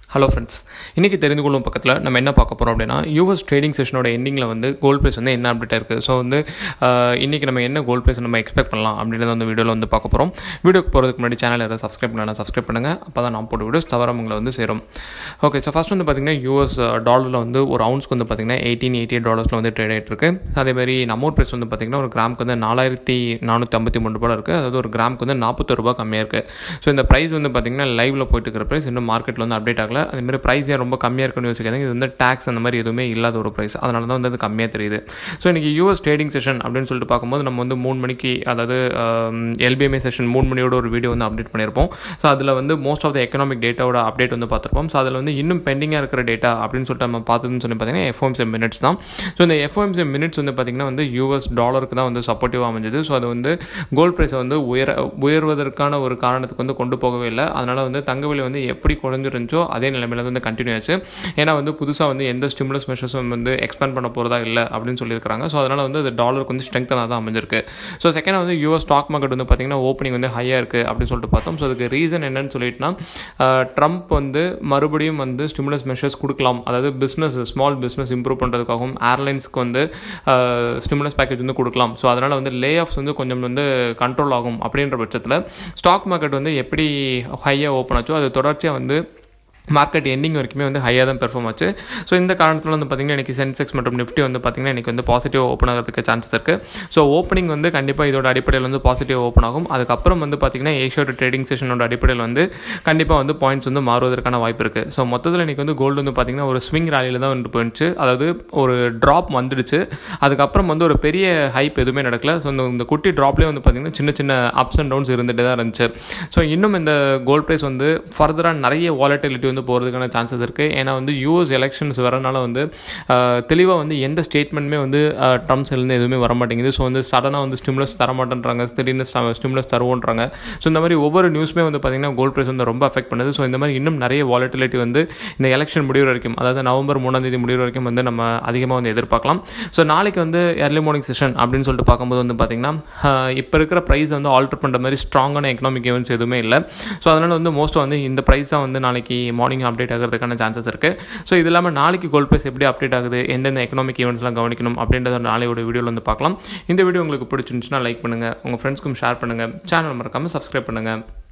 hello friends இன்றைக்கி தெரிந்து கொள்ளும் பக்கத்தில் நம்ம என்ன பார்க்க போகிறோம் அப்படின்னா யூஎஸ் ட்ரேடிங் செஷனோட எண்டிங்கில் வந்து கோல்ட் ப்ரைஸ் வந்து என்ன அப்டேட் இருக்குது ஸோ வந்து இன்றைக்கி நம்ம என்ன கோல்ட் ப்ரைஸ் நம்ம எக்ஸ்பெக்ட் பண்ணலாம் அப்படின்றத வந்து வீடியோவில் வந்து பார்க்க போகிறோம் வீடியோக்கு போகிறதுக்கு முன்னாடி சேனல் யாராவது சப்ஸ்கிரைப் பண்ணலாம் சப்ஸ்கிரைப் பண்ணுங்கள் அப்போ தான் நான் போட்ட வீடியோஸ் தவறாம உங்களை வந்து சேரும் ஓகே ஸோ ஃபஸ்ட் வந்து பார்த்திங்கன்னா யூஎஸ் டாலரில் வந்து ஒரு அவுன்ஸ்க்கு வந்து பார்த்திங்கன்னா எயிட்டீன் எயிட்டி எயிட் டாலர்ஸில் வந்து ட்ரேட் ஆகிட்டு இருக்கு அதே மாதிரி நம்ம ப்ரைஸ் வந்து பார்த்திங்கன்னா ஒரு கிராமுக்கு வந்து நாலாயிரத்தி நானூற்றி ஐம்பத்தி மூணு ரூபாய் இருக்குது அதாவது ஒரு கிராமுக்கு வந்து நாற்பத்தொரு ரூபா கம்மியாக இருக்குது ஸோ இந்த ப்ரைஸ் வந்து பார்த்திங்கன்னா லைவில் போயிட்டு இருக்கிற ப்ரைஸ் இன்னும் மார்க்கெட்டில் வந்து அப்டேட் ஆகல அதேமாதிரி ப்ரைஸ் ஏன் ரொம்ப கம்மியாக இருக்குன்னு யோசிக்காதீங்க இது வந்து டேக்ஸ் அந்த மாதிரி எதுவுமே இல்லாத ஒரு ப்ரைஸ் அதனால தான் வந்து அது கம்மியாக தெரியுது ஸோ இன்றைக்கி யூஎஸ் ட்ரேடிங் செஷன் அப்படின்னு சொல்லிட்டு பார்க்கும்போது நம்ம வந்து மூணு மணிக்கு அதாவது எல்பிஎம்ஏ செஷன் மூணு மணியோட ஒரு வீடியோ வந்து அப்டேட் பண்ணியிருப்போம் ஸோ அதில் வந்து மோஸ்ட் ஆஃப் த எக்கனாமிக் டேட்டாவோட அப்டேட் வந்து பார்த்துருப்போம் ஸோ அதில் வந்து இன்னும் பெண்டிங்காக இருக்கிற டேட்டா அப்படின்னு சொல்லிட்டு நம்ம பார்த்ததுன்னு சொல்லி பார்த்தீங்கன்னா எஃப்ஓஎம்சி மினிட்ஸ் தான் ஸோ இந்த எஃப்ஓஎம்சி மினிட்ஸ் வந்து பார்த்திங்கன்னா வந்து யூஎஸ் டாலருக்கு தான் வந்து சப்போர்ட்டிவாக அமைஞ்சது ஸோ அது வந்து கோல்ட் ப்ரைஸை வந்து உயர உயர்வதற்கான ஒரு காரணத்துக்கு வந்து கொண்டு போகவே இல்லை அதனால் வந்து தங்க விலை வந்து எப்படி குறைஞ்சிருந்துச்சோ அதே நிலைமையில வந்து கண்டினியூ ஆச்சு ஏன்னா வந்து புதுசாக வந்து எந்த ஸ்டிமுலஸ் மெஷர்ஸும் வந்து எக்ஸ்பேண்ட் பண்ண போகிறதா இல்லை அப்படின்னு சொல்லியிருக்காங்க ஸோ அதனால் வந்து அது டாலருக்கு வந்து ஸ்ட்ரெங்தனாக தான் அமைஞ்சிருக்கு ஸோ செகண்ட் வந்து யூஎஸ் ஸ்டாக் மார்க்கெட் வந்து பார்த்திங்கன்னா ஓப்பனிங் வந்து ஹையாக இருக்குது அப்படின்னு சொல்லிட்டு பார்த்தோம் ஸோ அதுக்கு ரீசன் என்னன்னு சொல்லிட்டுனா ட்ரம்ப் வந்து மறுபடியும் வந்து ஸ்டிமுலஸ் மெஷர்ஸ் கொடுக்கலாம் அதாவது பிஸ்னஸ் ஸ்மால் பிஸ்னஸ் இம்ப்ரூவ் பண்ணுறதுக்காகவும் ஏர்லைன்ஸ்க்கு வந்து ஸ்டிமுலஸ் பேக்கேஜ் வந்து கொடுக்கலாம் ஸோ அதனால் வந்து லே ஆஃப்ஸ் வந்து கொஞ்சம் வந்து கண்ட்ரோல் ஆகும் அப்படின்ற பட்சத்தில் ஸ்டாக் மார்க்கெட் வந்து எப்படி ஹையாக ஓப்பன் ஆச்சோ அது தொடர்ச்சியாக வந்து மார்க்கெட் எண்டிங் வரைக்குமே வந்து ஹையாக தான் பெர்ஃபார்ம் ஆச்சு ஸோ இந்த காரணத்தில் வந்து பார்த்திங்கன்னா இன்றைக்கி சென்செக்ஸ் மற்றும் நிஃப்டி வந்து பார்த்திங்கன்னா இன்றைக்கி வந்து பாசிட்டிவ் ஓப்பன் ஆகிறதுக்கு சான்சஸ் இருக்குது ஸோ ஓப்பனிங் வந்து கண்டிப்பாக இதோட அடிப்படையில் வந்து பாசிட்டிவ் ஓப்பன் ஆகும் அதுக்கப்புறம் வந்து பார்த்திங்கன்னா ஏஷியோட ட்ரேடிங் செஷனோட அடிப்படையில் வந்து கண்டிப்பாக வந்து பாயிண்ட்ஸ் வந்து மாறுவதற்கான வாய்ப்பு இருக்குது ஸோ மொத்தத்தில் இன்றைக்கி வந்து கோல்டு வந்து பார்த்திங்கன்னா ஒரு ஸ்விங் ராலியில் தான் வந்து போயிடுச்சு அதாவது ஒரு ட்ராப் வந்துடுச்சு அதுக்கப்புறம் வந்து ஒரு பெரிய ஹைப் எதுவுமே நடக்கல ஸோ இந்த குட்டி ட்ராப்லேயே வந்து பார்த்திங்கன்னா சின்ன சின்ன அப்ஸ் அண்ட் டவுன்ஸ் இருந்துகிட்டே தான் இருந்துச்சு ஸோ இன்னும் இந்த கோல்ட் ப்ரைஸ் வந்து ஃபர்தராக நிறைய வாலட்டிலிட்டி வந்து வந்து போகிறதுக்கான சான்சஸ் இருக்குது ஏன்னா வந்து யூஎஸ் எலெக்ஷன்ஸ் வரனால வந்து தெளிவாக வந்து எந்த ஸ்டேட்மெண்ட்டுமே வந்து ட்ரம்ப்ஸ்லேருந்து எதுவுமே வர மாட்டேங்குது ஸோ வந்து சடனாக வந்து ஸ்டிமுலஸ் தர மாட்டேன்றாங்க திடீர்னு ஸ்டிமுலஸ் தருவோன்றாங்க ஸோ இந்த மாதிரி ஒவ்வொரு நியூஸுமே வந்து பார்த்திங்கன்னா கோல்ட் ப்ரைஸ் வந்து ரொம்ப அஃபெக்ட் பண்ணுது ஸோ இந்த மாதிரி இன்னும் நிறைய வாலட்டிலிட்டி வந்து இந்த எலெக்ஷன் முடிவு வரைக்கும் அதாவது நவம்பர் மூணாம் தேதி முடிவு வரைக்கும் வந்து நம்ம அதிகமாக வந்து எதிர்பார்க்கலாம் ஸோ நாளைக்கு வந்து ஏர்லி மார்னிங் செஷன் அப்படின்னு சொல்லிட்டு பார்க்கும்போது வந்து பார்த்திங்கன்னா இப்போ இருக்கிற ப்ரைஸ் வந்து ஆல்டர் பண்ணுற மாதிரி ஸ்ட்ராங்கான எக்கனாமிக் ஈவெண்ட்ஸ் எதுவுமே இல்லை ஸோ அதனால் வந்து மோஸ்ட்டாக வந்து இந்த ப்ரைஸ் தான் வந்து நாளைக்கு மார்னிங் அப்டேட் ஆகிறதுக்கான சான்சஸ் இருக்குது ஸோ இது இல்லாமல் நாளைக்கு கோல்ட் ப்ரைஸ் எப்படி அப்டேட் ஆகுது எந்தெந்த எக்கனாமிக் ஈவெண்ட்ஸ்லாம் கவனிக்கணும் அப்படின்றத நாளையோட வீடியோவில் வந்து பார்க்கலாம் இந்த வீடியோ உங்களுக்கு பிடிச்சிருந்துச்சுன்னா லைக் பண்ணுங்கள் உங்கள் ஃப்ரெண்ட்ஸ்க்கும் ஷேர் பண்ணுங்கள் சேனல் மறக்காமல் சப்ஸ்கிரைப் பண்ணுங்கள்